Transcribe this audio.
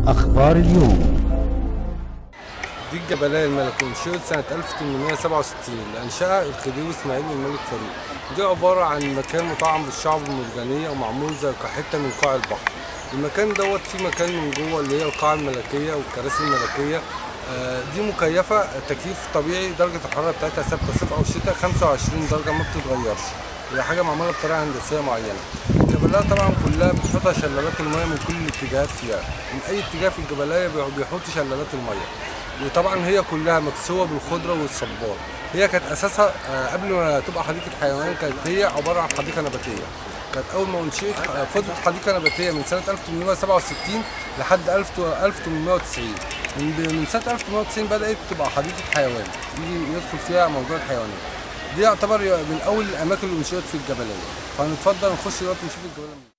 أخبار اليوم دي الجبلية الملكية انشئت سنة 1867 لأنشأها الخديوي إسماعيل والملك فاروق دي عبارة عن مكان مطعم بالشعب المرجانية ومعمول زي حتة من قاع البحر المكان دوت فيه مكان من جوه اللي هي القاعة الملكية والكراسي الملكية آه، دي مكيفة تكييف طبيعي درجة الحرارة بتاعتها ثابتة صيف أو شتاء 25 درجة ما بتتغيرش هي حاجة معمولة بطريقة هندسية معينة الجبلاية طبعا كلها بتحطها شلالات المياه من كل الاتجاهات فيها من أي اتجاه في الجبلاية بيحطوا شلالات المياه وطبعا هي كلها مكسوه بالخضره والصبار هي كانت اساسها آه، قبل ما تبقى حديقه حيوان كانت هي عباره عن حديقه نباتيه كانت اول ما انشئت آه، فضلت حديقه نباتيه من سنه 1867 لحد 1890 من من سنه 1890 بدات تبقى حديقه حيوان يجي يدخل فيها موضوع الحيوانات دي يعتبر من اول الاماكن اللي انشئت في الجبليه فهنتفضل نخش دلوقتي نشوف الجبليه